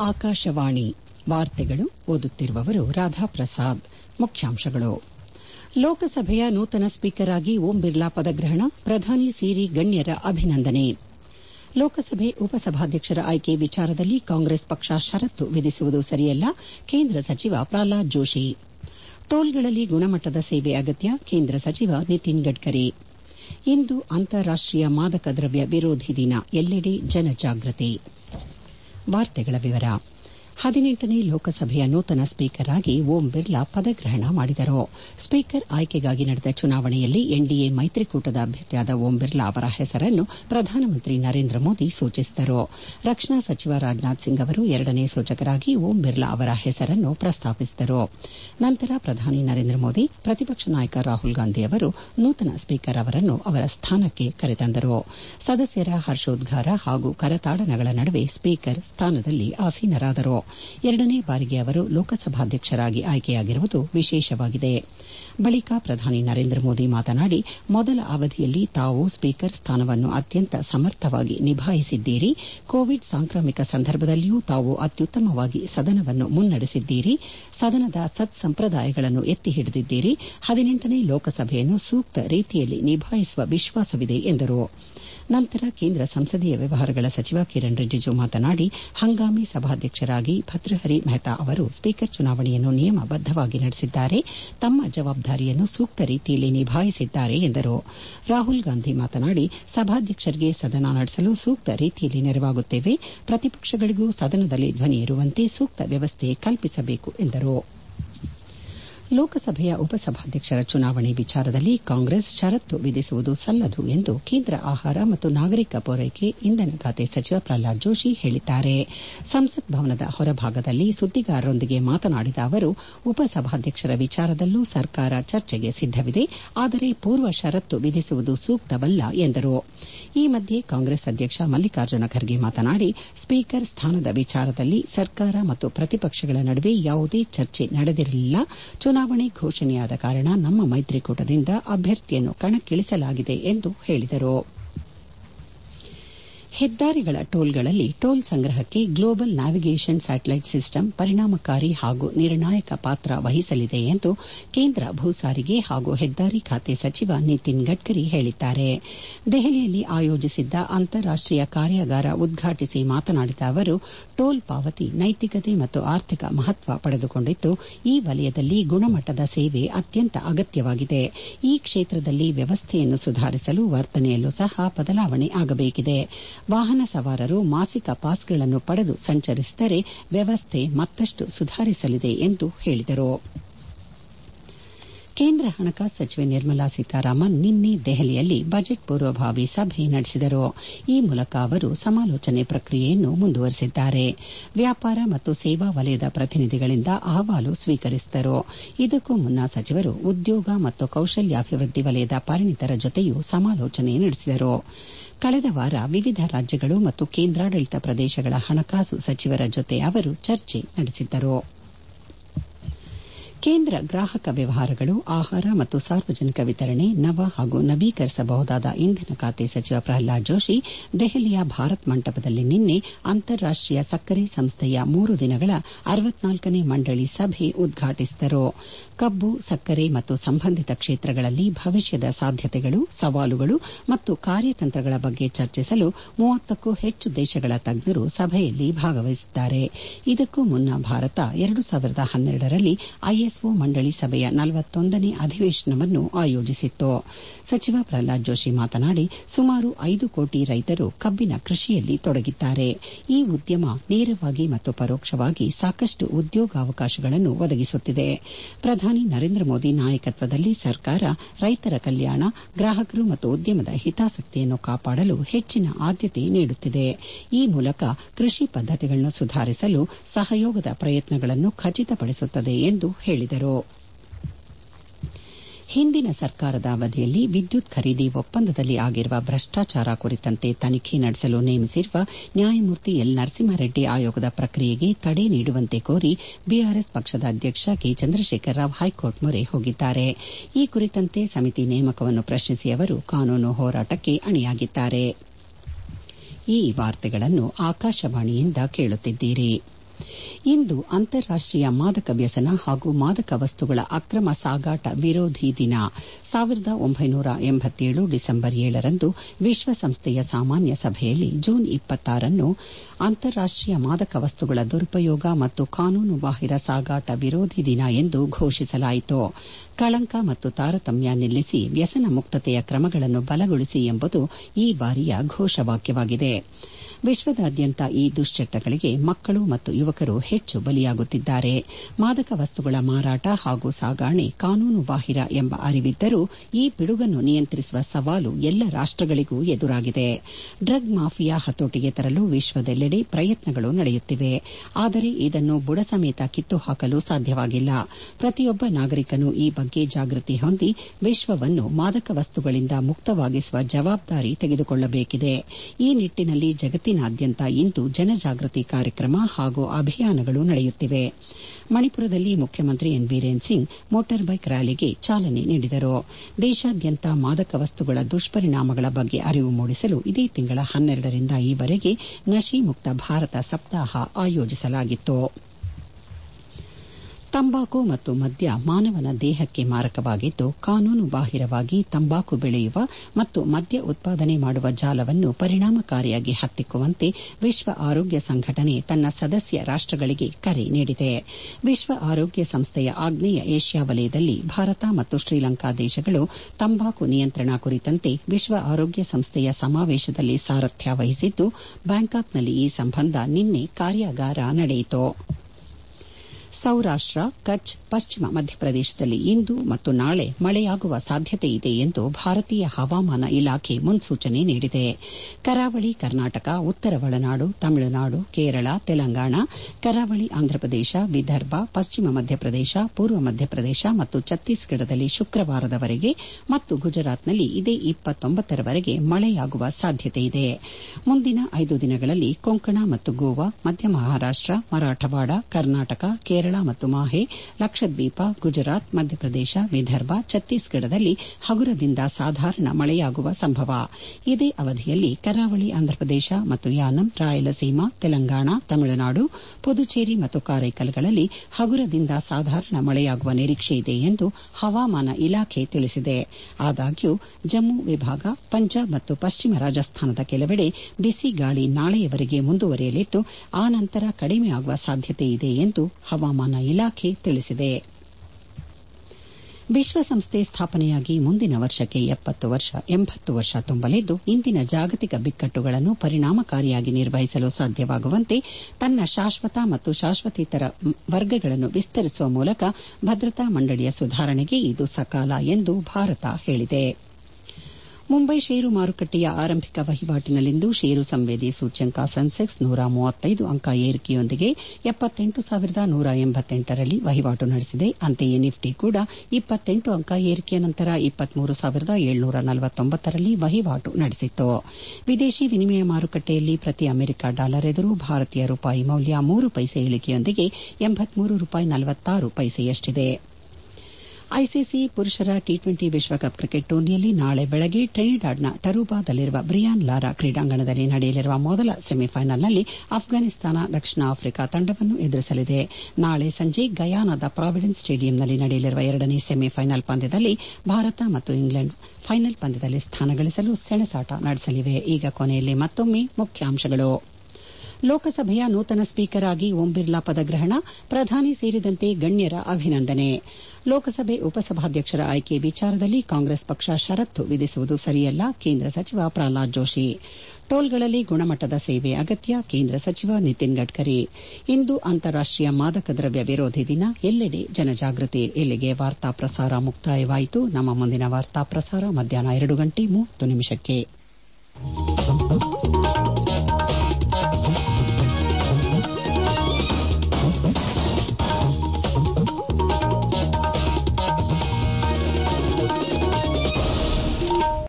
ಆಕಾಶವಾಣಿ ವಾರ್ತೆಗಳು ಓದುತ್ತಿರುವವರು ರಾಧಾಪ್ರಸಾದ್ ಮುಖ್ಯಾಂಶಗಳು ಲೋಕಸಭೆಯ ನೂತನ ಸ್ಪೀಕರ್ ಆಗಿ ಓಂ ಬಿರ್ಲಾ ಪದಗ್ರಹಣ ಪ್ರಧಾನಿ ಸೇರಿ ಗಣ್ಯರ ಅಭಿನಂದನೆ ಲೋಕಸಭೆ ಉಪಸಭಾಧ್ಯಕ್ಷರ ಆಯ್ಕೆ ವಿಚಾರದಲ್ಲಿ ಕಾಂಗ್ರೆಸ್ ಪಕ್ಷ ಷರತ್ತು ವಿಧಿಸುವುದು ಸರಿಯಲ್ಲ ಕೇಂದ್ರ ಸಚಿವ ಪ್ರಹ್ಲಾದ್ ಜೋಷಿ ಟೋಲ್ಗಳಲ್ಲಿ ಗುಣಮಟ್ಟದ ಸೇವೆ ಅಗತ್ಯ ಕೇಂದ್ರ ಸಚಿವ ನಿತಿನ್ ಗಡ್ಕರಿ ಇಂದು ಅಂತಾರಾಷ್ಟೀಯ ಮಾದಕ ದ್ರವ್ಯ ವಿರೋಧಿ ದಿನ ಎಲ್ಲೆಡೆ ಜನಜಾಗೃತಿ ಹದಿನೆಂಟನೇ ಲೋಕಸಭೆಯ ನೂತನ ಸ್ಪೀಕರ್ ಆಗಿ ಓಂ ಬಿರ್ಲಾ ಪದಗ್ರಹಣ ಮಾಡಿದರು ಸ್ಪೀಕರ್ ಆಯ್ಕೆಗಾಗಿ ನಡೆದ ಚುನಾವಣೆಯಲ್ಲಿ ಎನ್ಡಿಎ ಮೈತ್ರಿಕೂಟದ ಅಭ್ಯರ್ಥಿಯಾದ ಓಂ ಬಿರ್ಲಾ ಅವರ ಹೆಸರನ್ನು ಪ್ರಧಾನಮಂತ್ರಿ ನರೇಂದ್ರ ಮೋದಿ ಸೂಚಿಸಿದರು ರಕ್ಷಣಾ ಸಚಿವ ರಾಜನಾಥ್ ಸಿಂಗ್ ಅವರು ಎರಡನೇ ಸೂಚಕರಾಗಿ ಓಂ ಬಿರ್ಲಾ ಅವರ ಹೆಸರನ್ನು ಪ್ರಸ್ತಾಪಿಸಿದರು ನಂತರ ಪ್ರಧಾನಿ ನರೇಂದ್ರ ಮೋದಿ ಪ್ರತಿಪಕ್ಷ ನಾಯಕ ರಾಹುಲ್ ಗಾಂಧಿ ಅವರು ನೂತನ ಸ್ಪೀಕರ್ ಅವರನ್ನು ಅವರ ಸ್ಥಾನಕ್ಕೆ ಕರೆತಂದರು ಸದಸ್ಯರ ಹರ್ಷೋದ್ಗಾರ ಹಾಗೂ ಕರತಾಡನಗಳ ನಡುವೆ ಸ್ಪೀಕರ್ ಸ್ಥಾನದಲ್ಲಿ ಆಸೀನರಾದರು ಎರಡನೇ ಬಾರಿಗೆ ಅವರು ಲೋಕಸಭಾಧ್ಯಕ್ಷರಾಗಿ ಆಯ್ಕೆಯಾಗಿರುವುದು ವಿಶೇಷವಾಗಿದೆ ಬಳಿಕ ಪ್ರಧಾನಿ ನರೇಂದ್ರ ಮೋದಿ ಮಾತನಾಡಿ ಮೊದಲ ಅವಧಿಯಲ್ಲಿ ತಾವು ಸ್ಪೀಕರ್ ಸ್ಥಾನವನ್ನು ಅತ್ಯಂತ ಸಮರ್ಥವಾಗಿ ನಿಭಾಯಿಸಿದ್ದೀರಿ ಕೋವಿಡ್ ಸಾಂಕ್ರಾಮಿಕ ಸಂದರ್ಭದಲ್ಲಿಯೂ ತಾವು ಅತ್ಯುತ್ತಮವಾಗಿ ಸದನವನ್ನು ಮುನ್ನಡೆಸಿದ್ದೀರಿ ಸದನದ ಸತ್ಸಂಪ್ರದಾಯಗಳನ್ನು ಎತ್ತಿ ಹಿಡಿದಿದ್ದೀರಿ ಹದಿನೆಂಟನೇ ಲೋಕಸಭೆಯನ್ನು ಸೂಕ್ತ ರೀತಿಯಲ್ಲಿ ನಿಭಾಯಿಸುವ ವಿಶ್ವಾಸವಿದೆ ಎಂದರು ನಂತರ ಕೇಂದ್ರ ಸಂಸದೀಯ ವ್ಯವಹಾರಗಳ ಸಚಿವ ಕಿರಣ್ ರಿಜಿಜು ಮಾತನಾಡಿ ಹಂಗಾಮಿ ಸಭಾಧ್ಯಕ್ಷರಾಗಿ ಭರ್ತ್ವಹರಿ ಮೆಹ್ತಾ ಅವರು ಸ್ಪೀಕರ್ ಚುನಾವಣೆಯನ್ನು ನಿಯಮಬದ್ದವಾಗಿ ನಡೆಸಿದ್ದಾರೆ ತಮ್ಮ ಜವಾಬ್ದಾರಿಯನ್ನು ಸೂಕ್ತ ರೀತಿಯಲ್ಲಿ ನಿಭಾಯಿಸಿದ್ದಾರೆ ಎಂದರು ರಾಹುಲ್ ಗಾಂಧಿ ಮಾತನಾಡಿ ಸಭಾಧ್ಯಕ್ಷರಿಗೆ ಸದನ ನಡೆಸಲು ಸೂಕ್ತ ರೀತಿಯಲ್ಲಿ ನೆರವಾಗುತ್ತೇವೆ ಪ್ರತಿಪಕ್ಷಗಳಿಗೂ ಸದನದಲ್ಲಿ ಧ್ವನಿ ಇರುವಂತೆ ಸೂಕ್ತ ವ್ಯವಸ್ಥೆ ಕಲ್ಪಿಸಬೇಕು ಎಂದರು ಲೋಕಸಭೆಯ ಉಪಸಭಾಧ್ಯಕ್ಷರ ಚುನಾವಣೆ ವಿಚಾರದಲ್ಲಿ ಕಾಂಗ್ರೆಸ್ ಷರತ್ತು ವಿಧಿಸುವುದು ಸಲ್ಲದು ಎಂದು ಕೇಂದ್ರ ಆಹಾರ ಮತ್ತು ನಾಗರಿಕ ಪೂರೈಕೆ ಇಂಧನ ಖಾತೆ ಸಚಿವ ಪ್ರಹ್ಲಾದ್ ಜೋಷಿ ಹೇಳಿದ್ದಾರೆ ಸಂಸತ್ ಭವನದ ಹೊರಭಾಗದಲ್ಲಿ ಸುದ್ದಿಗಾರರೊಂದಿಗೆ ಮಾತನಾಡಿದ ಅವರು ಉಪಸಭಾಧ್ಯಕ್ಷರ ವಿಚಾರದಲ್ಲೂ ಸರ್ಕಾರ ಚರ್ಚೆಗೆ ಸಿದ್ದವಿದೆ ಆದರೆ ಪೂರ್ವ ಷರತ್ತು ವಿಧಿಸುವುದು ಸೂಕ್ತವಲ್ಲ ಎಂದರು ಈ ಮಧ್ಯೆ ಕಾಂಗ್ರೆಸ್ ಅಧ್ಯಕ್ಷ ಮಲ್ಲಿಕಾರ್ಜುನ ಖರ್ಗೆ ಮಾತನಾಡಿ ಸ್ಪೀಕರ್ ಸ್ಥಾನದ ವಿಚಾರದಲ್ಲಿ ಸರ್ಕಾರ ಮತ್ತು ಪ್ರತಿಪಕ್ಷಗಳ ನಡುವೆ ಯಾವುದೇ ಚರ್ಚೆ ನಡೆದಿರಲಿಲ್ಲ ಚುನಾವಣೆ ಘೋಷಣೆಯಾದ ಕಾರಣ ನಮ್ಮ ಮೈತ್ರಿಕೂಟದಿಂದ ಅಭ್ಯರ್ಥಿಯನ್ನು ಕಣಕ್ಕಿಳಿಸಲಾಗಿದೆ ಎಂದು ಹೇಳಿದರು ಹೆದ್ದಾರಿಗಳ ಟೋಲ್ಗಳಲ್ಲಿ ಟೋಲ್ ಸಂಗ್ರಹಕ್ಕೆ ಗ್ಲೋಬಲ್ ನ್ಯಾವಿಗೇಷನ್ ಸ್ಯಾಟಲೈಟ್ ಸಿಸ್ಟಮ್ ಪರಿಣಾಮಕಾರಿ ಹಾಗೂ ನಿರ್ಣಾಯಕ ಪಾತ್ರ ವಹಿಸಲಿದೆ ಎಂದು ಕೇಂದ್ರ ಭೂ ಸಾರಿಗೆ ಹಾಗೂ ಹೆದ್ದಾರಿ ಖಾತೆ ಸಚಿವ ನಿತಿನ್ ಗಡ್ಕರಿ ಹೇಳಿದ್ದಾರೆ ದೆಹಲಿಯಲ್ಲಿ ಆಯೋಜಿಸಿದ್ದ ಅಂತಾರಾಷ್ಟೀಯ ಕಾರ್ಯಾಗಾರ ಉದ್ಘಾಟಿಸಿ ಮಾತನಾಡಿದ ಅವರು ಟೋಲ್ ಪಾವತಿ ನೈತಿಕತೆ ಮತ್ತು ಆರ್ಥಿಕ ಮಹತ್ವ ಪಡೆದುಕೊಂಡಿದ್ದು ಈ ವಲಯದಲ್ಲಿ ಗುಣಮಟ್ಟದ ಸೇವೆ ಅತ್ಯಂತ ಅಗತ್ಯವಾಗಿದೆ ಈ ಕ್ಷೇತ್ರದಲ್ಲಿ ವ್ಯವಸ್ಥೆಯನ್ನು ಸುಧಾರಿಸಲು ವರ್ತನೆಯಲ್ಲೂ ಸಹ ಬದಲಾವಣೆ ಆಗಬೇಕಿದೆ ವಾಹನ ಸವಾರರು ಮಾಸಿಕ ಪಾಸ್ಗಳನ್ನು ಪಡೆದು ಸಂಚರಿಸಿದರೆ ವ್ಯವಸ್ಥೆ ಮತ್ತಷ್ಟು ಸುಧಾರಿಸಲಿದೆ ಎಂದು ಹೇಳಿದರು ಕೇಂದ್ರ ಹಣಕಾಸು ಸಚಿವೆ ನಿರ್ಮಲಾ ಸೀತಾರಾಮನ್ ನಿನ್ನೆ ದೆಹಲಿಯಲ್ಲಿ ಬಜೆಟ್ ಪೂರ್ವಭಾವಿ ಸಭೆ ನಡೆಸಿದರು ಈ ಮೂಲಕ ಅವರು ಸಮಾಲೋಚನೆ ಪ್ರಕ್ರಿಯೆಯನ್ನು ಮುಂದುವರೆಸಿದ್ದಾರೆ ವ್ಯಾಪಾರ ಮತ್ತು ಸೇವಾ ವಲಯದ ಪ್ರತಿನಿಧಿಗಳಿಂದ ಅಹವಾಲು ಸ್ವೀಕರಿಸಿದರು ಇದಕ್ಕೂ ಮುನ್ನ ಸಚಿವರು ಉದ್ಯೋಗ ಮತ್ತು ಕೌಶಲ್ಯಾಭಿವೃದ್ಧಿ ವಲಯದ ಪರಿಣಿತರ ಜೊತೆಯೂ ಸಮಾಲೋಚನೆ ನಡೆಸಿದರು ಕಳೆದ ವಾರ ವಿವಿಧ ರಾಜ್ಯಗಳು ಮತ್ತು ಕೇಂದ್ರಾಡಳಿತ ಪ್ರದೇಶಗಳ ಹಣಕಾಸು ಸಚಿವರ ಜೊತೆ ಅವರು ಚರ್ಚೆ ನಡೆಸಿದ್ದರು ಕೇಂದ್ರ ಗ್ರಾಹಕ ವ್ಯವಹಾರಗಳು ಆಹಾರ ಮತ್ತು ಸಾರ್ವಜನಿಕ ವಿತರಣೆ ನವ ಹಾಗೂ ನವೀಕರಿಸಬಹುದಾದ ಇಂಧನ ಖಾತೆ ಸಚಿವ ಪ್ರಹ್ಲಾದ್ ಜೋಷಿ ದೆಹಲಿಯ ಭಾರತ್ ಮಂಟಪದಲ್ಲಿ ನಿನ್ನೆ ಅಂತಾರಾಷ್ಟೀಯ ಸಕ್ಕರೆ ಸಂಸ್ಥೆಯ ಮೂರು ದಿನಗಳ ಅರವತ್ನಾಲ್ಕನೇ ಮಂಡಳಿ ಸಭೆ ಉದ್ಘಾಟಿಸಿದರು ಕಬ್ಬು ಸಕ್ಕರೆ ಮತ್ತು ಸಂಬಂಧಿತ ಕ್ಷೇತ್ರಗಳಲ್ಲಿ ಭವಿಷ್ಯದ ಸಾಧ್ಯತೆಗಳು ಸವಾಲುಗಳು ಮತ್ತು ಕಾರ್ಯತಂತ್ರಗಳ ಬಗ್ಗೆ ಚರ್ಚಿಸಲು ಮೂವತ್ತಕ್ಕೂ ಹೆಚ್ಚು ದೇಶಗಳ ತಜ್ಞರು ಸಭೆಯಲ್ಲಿ ಭಾಗವಹಿಸಿದ್ದಾರೆ ಇದಕ್ಕೂ ಮುನ್ನ ಭಾರತ ಎರಡು ಸಾವಿರದ ಹನ್ನೆರಡರಲ್ಲಿ ಐಎಸ್ಒ ಮಂಡಳಿ ಸಭೆಯ ನಲವತ್ತೊಂದನೇ ಅಧಿವೇಶನವನ್ನು ಆಯೋಜಿಸಿತ್ತು ಸಚಿವ ಪ್ರಹ್ಲಾದ್ ಜೋಷಿ ಮಾತನಾಡಿ ಸುಮಾರು ಐದು ಕೋಟಿ ರೈತರು ಕಬ್ಬಿನ ಕೃಷಿಯಲ್ಲಿ ತೊಡಗಿದ್ದಾರೆ ಈ ಉದ್ಯಮ ನೇರವಾಗಿ ಮತ್ತು ಪರೋಕ್ಷವಾಗಿ ಸಾಕಷ್ಟು ಉದ್ಯೋಗಾವಕಾಶಗಳನ್ನು ಒದಗಿಸುತ್ತಿದೆ ಪ್ರಧಾನಿ ನರೇಂದ್ರ ಮೋದಿ ನಾಯಕತ್ವದಲ್ಲಿ ಸರ್ಕಾರ ರೈತರ ಕಲ್ಯಾಣ ಗ್ರಾಹಕರು ಮತ್ತು ಉದ್ಯಮದ ಹಿತಾಸಕ್ತಿಯನ್ನು ಕಾಪಾಡಲು ಹೆಚ್ಚಿನ ಆದ್ಯತೆ ನೀಡುತ್ತಿದೆ ಈ ಮೂಲಕ ಕೃಷಿ ಪದ್ದತಿಗಳನ್ನು ಸುಧಾರಿಸಲು ಸಹಯೋಗದ ಪ್ರಯತ್ನಗಳನ್ನು ಖಚಿತಪಡಿಸುತ್ತದೆ ಎಂದು ಹೇಳಿದರು ಹಿಂದಿನ ಸರ್ಕಾರದ ಅವಧಿಯಲ್ಲಿ ವಿದ್ಯುತ್ ಖರೀದಿ ಒಪ್ಪಂದದಲ್ಲಿ ಆಗಿರುವ ಭ್ರಷ್ಟಾಚಾರ ಕುರಿತಂತೆ ತನಿಖೆ ನಡೆಸಲು ನೇಮಿಸಿರುವ ನ್ಯಾಯಮೂರ್ತಿ ಎಲ್ ನರಸಿಂಹಾರೆಡ್ಡಿ ಆಯೋಗದ ಪ್ರಕ್ರಿಯೆಗೆ ತಡೆ ನೀಡುವಂತೆ ಕೋರಿ ಬಿಆರ್ಎಸ್ ಪಕ್ಷದ ಅಧ್ಯಕ್ಷ ಕೆ ಚಂದ್ರಶೇಖರ ರಾವ್ ಹೈಕೋರ್ಟ್ ಮೊರೆ ಹೋಗಿದ್ದಾರೆ ಈ ಕುರಿತಂತೆ ಸಮಿತಿ ನೇಮಕವನ್ನು ಪ್ರಶ್ನಿಸಿ ಅವರು ಕಾನೂನು ಹೋರಾಟಕ್ಕೆ ಅಣಿಯಾಗಿದ್ದಾರೆ ಈ ವಾರ್ತೆಗಳನ್ನು ಆಕಾಶವಾಣಿಯಿಂದ ಕೇಳುತ್ತಿದ್ದೀರಿ ಇಂದು ಅಂತಾರಾಷ್ಟೀಯ ಮಾದಕ ವ್ಯಸನ ಹಾಗೂ ಮಾದಕ ವಸ್ತುಗಳ ಅಕ್ರಮ ಸಾಗಾಟ ವಿರೋಧಿ ದಿನ ಸಾವಿರದ ಒಂಬೈನೂರ ಎಂಬತ್ತೇಳು ಡಿಸೆಂಬರ್ ಏಳರಂದು ವಿಶ್ವಸಂಸ್ಥೆಯ ಸಾಮಾನ್ಯ ಸಭೆಯಲ್ಲಿ ಜೂನ್ ಇಪ್ಪತ್ತಾರನ್ನು ಅಂತಾರಾಷ್ಟೀಯ ಮಾದಕ ವಸ್ತುಗಳ ದುರುಪಯೋಗ ಮತ್ತು ಕಾನೂನುಬಾಹಿರ ಸಾಗಾಟ ವಿರೋಧಿ ದಿನ ಎಂದು ಘೋಷಿಸಲಾಯಿತು ಕಳಂಕ ಮತ್ತು ತಾರತಮ್ಯ ನಿಲ್ಲಿಸಿ ವ್ಯಸನ ಮುಕ್ತತೆಯ ಕ್ರಮಗಳನ್ನು ಬಲಗೊಳಿಸಿ ಎಂಬುದು ಈ ಬಾರಿಯ ಘೋಷವಾಕ್ಯವಾಗಿದೆ ವಿಶ್ವದಾದ್ಯಂತ ಈ ದುಶ್ಚಟಗಳಿಗೆ ಮಕ್ಕಳು ಮತ್ತು ಯುವಕರು ಹೆಚ್ಚು ಬಲಿಯಾಗುತ್ತಿದ್ದಾರೆ ಮಾದಕ ವಸ್ತುಗಳ ಮಾರಾಟ ಹಾಗೂ ಸಾಗಾಣೆ ಕಾನೂನು ಬಾಹಿರ ಎಂಬ ಅರಿವಿದ್ದರೂ ಈ ಪಿಡುಗನ್ನು ನಿಯಂತ್ರಿಸುವ ಸವಾಲು ಎಲ್ಲ ರಾಷ್ಟಗಳಿಗೂ ಎದುರಾಗಿದೆ ಡ್ರಗ್ ಮಾಫಿಯಾ ಹತೋಟಿಗೆ ತರಲು ವಿಶ್ವದೆಲ್ಲೆಡೆ ಪ್ರಯತ್ನಗಳು ನಡೆಯುತ್ತಿವೆ ಆದರೆ ಇದನ್ನು ಬುಡ ಸಮೇತ ಕಿತ್ತು ಹಾಕಲು ಸಾಧ್ಯವಾಗಿಲ್ಲ ಪ್ರತಿಯೊಬ್ಬ ನಾಗರಿಕನು ಈ ಬಗ್ಗೆ ಜಾಗೃತಿ ಹೊಂದಿ ವಿಶ್ವವನ್ನು ಮಾದಕ ವಸ್ತುಗಳಿಂದ ಮುಕ್ತವಾಗಿಸುವ ಜವಾಬ್ದಾರಿ ತೆಗೆದುಕೊಳ್ಳಬೇಕಿದೆ ಈ ನಿಟ್ಟಿನಲ್ಲಿ ಜಗತ್ತಿನಾದ್ಯಂತ ಇಂದು ಜನಜಾಗೃತಿ ಕಾರ್ಯಕ್ರಮ ಹಾಗೂ ಅಭಿಯಾನಗಳು ನಡೆಯುತ್ತಿವೆ ಮಣಿಪುರದಲ್ಲಿ ಮುಖ್ಯಮಂತ್ರಿ N Biren Singh motor bike ರ್ಯಾಲಿಗೆ ಚಾಲನೆ ನೀಡಿದರು ದೇಶಾದ್ಯಂತ ಮಾದಕ ವಸ್ತುಗಳ ದುಷ್ಪರಿಣಾಮಗಳ ಬಗ್ಗೆ ಅರಿವು ಮೂಡಿಸಲು ಇದೇ ತಿಂಗಳ ಹನ್ನೆರಡರಿಂದ ಈವರೆಗೆ ನಶೆ ಮುಕ್ತ ಭಾರತ ಸಪ್ತಾಹ ಆಯೋಜಿಸಲಾಗಿತ್ತು ತಂಬಾಕು ಮತ್ತು ಮದ್ಯ ಮಾನವನ ದೇಹಕ್ಕೆ ಮಾರಕವಾಗಿದ್ದು ಕಾನೂನು ಬಾಹಿರವಾಗಿ ತಂಬಾಕು ಬೆಳೆಯುವ ಮತ್ತು ಮದ್ಯ ಉತ್ಪಾದನೆ ಮಾಡುವ ಜಾಲವನ್ನು ಪರಿಣಾಮಕಾರಿಯಾಗಿ ಹತ್ತಿಕ್ಕುವಂತೆ ವಿಶ್ವ ಆರೋಗ್ಯ ಸಂಘಟನೆ ತನ್ನ ಸದಸ್ಯ ರಾಷ್ಟಗಳಿಗೆ ಕರೆ ನೀಡಿದೆ ವಿಶ್ವ ಆರೋಗ್ಯ ಸಂಸ್ಥೆಯ ಆಗ್ನೇಯ ಏಷ್ಯಾ ವಲಯದಲ್ಲಿ ಭಾರತ ಮತ್ತು ಶ್ರೀಲಂಕಾ ದೇಶಗಳು ತಂಬಾಕು ನಿಯಂತ್ರಣ ಕುರಿತಂತೆ ವಿಶ್ವ ಆರೋಗ್ಯ ಸಂಸ್ಥೆಯ ಸಮಾವೇಶದಲ್ಲಿ ಸಾರಥ್ಯ ವಹಿಸಿದ್ದು ಬ್ಯಾಂಕಾಕ್ನಲ್ಲಿ ಈ ಸಂಬಂಧ ನಿನ್ನೆ ಕಾರ್ಯಾಗಾರ ನಡೆಯಿತು ಸೌರಾಷ್ಟ ಕಚ್ ಪಶ್ಚಿಮ ಮಧ್ಯಪ್ರದೇಶದಲ್ಲಿ ಇಂದು ಮತ್ತು ನಾಳೆ ಮಳೆಯಾಗುವ ಸಾಧ್ಯತೆ ಇದೆ ಎಂದು ಭಾರತೀಯ ಹವಾಮಾನ ಇಲಾಖೆ ಮುನ್ಸೂಚನೆ ನೀಡಿದೆ ಕರಾವಳಿ ಕರ್ನಾಟಕ ಉತ್ತರ ಒಳನಾಡು ತಮಿಳುನಾಡು ಕೇರಳ ತೆಲಂಗಾಣ ಕರಾವಳಿ ಆಂಧ್ರಪ್ರದೇಶ ವಿದರ್ಭ ಪಶ್ಚಿಮ ಮಧ್ಯಪ್ರದೇಶ ಪೂರ್ವ ಮಧ್ಯಪ್ರದೇಶ ಮತ್ತು ಛತ್ತೀಸ್ಗಢದಲ್ಲಿ ಶುಕ್ರವಾರದವರೆಗೆ ಮತ್ತು ಗುಜರಾತ್ನಲ್ಲಿ ಇದೇ ಇಪ್ಪತ್ತೊಂಬತ್ತರವರೆಗೆ ಮಳೆಯಾಗುವ ಸಾಧ್ಯತೆಯಿದೆ ಮುಂದಿನ ಐದು ದಿನಗಳಲ್ಲಿ ಕೊಂಕಣ ಮತ್ತು ಗೋವಾ ಮಧ್ಯ ಮಹಾರಾಷ್ಟ ಮರಾಠವಾಡ ಕರ್ನಾಟಕ ಕೇರಳ ಮತ್ತು ಮಾಹೆ ಲಕ್ಷದ್ವೀಪ ಗುಜರಾತ್ ಮಧ್ಯಪ್ರದೇಶ ವಿದರ್ಭ ಛತ್ತೀಸ್ಗಢದಲ್ಲಿ ಹಗುರದಿಂದ ಸಾಧಾರಣ ಮಳೆಯಾಗುವ ಸಂಭವ ಇದೇ ಅವಧಿಯಲ್ಲಿ ಕರಾವಳಿ ಆಂಧ್ರಪ್ರದೇಶ ಮತ್ತು ಯಾನಂ ರಾಯಲಸೀಮಾ ತೆಲಂಗಾಣ ತಮಿಳುನಾಡು ಪುದುಚೇರಿ ಮತ್ತು ಕಾರೈಕಲ್ಗಳಲ್ಲಿ ಹಗುರದಿಂದ ಸಾಧಾರಣ ಮಳೆಯಾಗುವ ನಿರೀಕ್ಷೆಯಿದೆ ಎಂದು ಹವಾಮಾನ ಇಲಾಖೆ ತಿಳಿಸಿದೆ ಆದಾಗ್ಯೂ ಜಮ್ಮು ವಿಭಾಗ ಪಂಜಾಬ್ ಮತ್ತು ಪಶ್ಚಿಮ ರಾಜಸ್ಥಾನದ ಕೆಲವೆಡೆ ಬಿಸಿ ಗಾಳಿ ನಾಳೆಯವರೆಗೆ ಮುಂದುವರಿಯಲಿದ್ದು ಆ ನಂತರ ಕಡಿಮೆಯಾಗುವ ಸಾಧ್ಯತೆಯಿದೆ ಎಂದು ಹವಾಮಾನ ಇಲಾಖೆ ತಿಳಿಸಿದೆ ವಿಶ್ವಸಂಸ್ಥೆ ಸ್ಥಾಪನೆಯಾಗಿ ಮುಂದಿನ ವರ್ಷಕ್ಕೆ ಎಂಬತ್ತು ವರ್ಷ ತುಂಬಲಿದ್ದು ಇಂದಿನ ಜಾಗತಿಕ ಬಿಕ್ಕಟ್ಟುಗಳನ್ನು ಪರಿಣಾಮಕಾರಿಯಾಗಿ ನಿರ್ವಹಿಸಲು ಸಾಧ್ಯವಾಗುವಂತೆ ತನ್ನ ಶಾಶ್ವತ ಮತ್ತು ಶಾಶ್ವತೇತರ ವರ್ಗಗಳನ್ನು ವಿಸ್ತರಿಸುವ ಮೂಲಕ ಭದ್ರತಾ ಮಂಡಳಿಯ ಸುಧಾರಣೆಗೆ ಇದು ಸಕಾಲ ಎಂದು ಭಾರತ ಹೇಳಿದೆ ಮುಂಬೈ ಷೇರು ಮಾರುಕಟ್ಟೆಯ ಆರಂಭಿಕ ವಹಿವಾಟಿನಲ್ಲಿಂದು ಷೇರು ಸಂವೇದಿ ಸೂಚ್ಯಂಕ ಸೆನ್ಸೆಕ್ಸ್ ನೂರ ಮೂವತ್ತೈದು ಅಂಕ ಏರಿಕೆಯೊಂದಿಗೆ ಎಪ್ಪತ್ತೆಂಟು ಸಾವಿರದ ನೂರ ಎಂಬತ್ತೆಂಟರಲ್ಲಿ ವಹಿವಾಟು ನಡೆಸಿದೆ ಅಂತೆಯೇ ನಿಫ್ಟಿ ಕೂಡ ಇಪ್ಪತ್ತೆಂಟು ಅಂಕ ಏರಿಕೆಯ ನಂತರ ಇಪ್ಪತ್ಮೂರು ಸಾವಿರದ ಏಳ್ನೂರ ನಲವತ್ತೊಂಬತ್ತರಲ್ಲಿ ವಹಿವಾಟು ನಡೆಸಿತ್ತು ವಿದೇಶಿ ವಿನಿಮಯ ಮಾರುಕಟ್ಟೆಯಲ್ಲಿ ಪ್ರತಿ ಅಮೆರಿಕ ಡಾಲರ್ ಎದುರು ಭಾರತೀಯ ರೂಪಾಯಿ ಮೌಲ್ಯ ಮೂರು ಪೈಸೆ ಇಳಿಕೆಯೊಂದಿಗೆ ಎಂಬತ್ಮೂರು ರೂಪಾಯಿ ನಲವತ್ತಾರು ಪೈಸೆಯಷ್ಟಿದೆ ಐಸಿಸಿ ಪುರುಷರ ಟಿ ಟ್ವೆಂಟಿ ವಿಶ್ವಕಪ್ ಕ್ರಿಕೆಟ್ ಟೂರ್ನಿಯಲ್ಲಿ ನಾಳೆ ಬೆಳಗ್ಗೆ ಟ್ರಿನಿಡಾಡ್ನ ಟರೂಬಾದಲ್ಲಿರುವ ಬ್ರಿಯಾನ್ ಲಾರಾ ಕ್ರೀಡಾಂಗಣದಲ್ಲಿ ನಡೆಯಲಿರುವ ಮೊದಲ ಸೆಮಿಫೈನಲ್ನಲ್ಲಿ ಅಫ್ಘಾನಿಸ್ತಾನ ದಕ್ಷಿಣ ಆಫ್ರಿಕಾ ತಂಡವನ್ನು ಎದುರಿಸಲಿದೆ ನಾಳೆ ಸಂಜೆ ಗಯಾನಾದ ಪ್ರಾವಿಡೆನ್ಸ್ ಸ್ಟೇಡಿಯಂನಲ್ಲಿ ನಡೆಯಲಿರುವ ಎರಡನೇ ಸೆಮಿಫೈನಲ್ ಪಂದ್ಯದಲ್ಲಿ ಭಾರತ ಮತ್ತು ಇಂಗ್ಲೆಂಡ್ ಫೈನಲ್ ಪಂದ್ಯದಲ್ಲಿ ಸ್ಥಾನ ಗಳಿಸಲು ಸೆಣಸಾಟ ನಡೆಸಲಿವೆ ಈಗ ಕೊನೆಯಲ್ಲಿ ಮತ್ತೊಮ್ಮೆ ಮುಖ್ಯಾಂಶಗಳು ಲೋಕಸಭೆಯ ನೂತನ ಸ್ಪೀಕರ್ ಆಗಿ ಓಂ ಬಿರ್ಲಾ ಪದಗ್ರಹಣ ಪ್ರಧಾನಿ ಸೇರಿದಂತೆ ಗಣ್ಯರ ಅಭಿನಂದನೆ ಲೋಕಸಭೆ ಉಪಸಭಾಧ್ಯಕ್ಷರ ಆಯ್ಕೆ ವಿಚಾರದಲ್ಲಿ ಕಾಂಗ್ರೆಸ್ ಪಕ್ಷ ಷರತ್ತು ವಿಧಿಸುವುದು ಸರಿಯಲ್ಲ ಕೇಂದ್ರ ಸಚಿವ ಪ್ರಹ್ಲಾದ್ ಜೋಶಿ ಟೋಲ್ಗಳಲ್ಲಿ ಗುಣಮಟ್ಟದ ಸೇವೆ ಅಗತ್ಯ ಕೇಂದ್ರ ಸಚಿವ ನಿತಿನ್ ಗಡ್ಕರಿ ಇಂದು ಅಂತಾರಾಷ್ಟೀಯ ಮಾದಕ ದ್ರವ್ಯ ವಿರೋಧಿ ದಿನ ಎಲ್ಲೆಡೆ ಜನಜಾಗೃತಿ ಇಲ್ಲಿಗೆ ವಾರ್ತಾ ಪ್ರಸಾರ ಮುಕ್ತಾಯವಾಯಿತು ನಮ್ಮ ಮುಂದಿನ ವಾರ್ತಾ ಪ್ರಸಾರ ಮಧ್ಯಾಹ್ನ ಎರಡು ಗಂಟೆ ಮೂವತ್ತು ನಿಮಿಷಕ್ಕೆ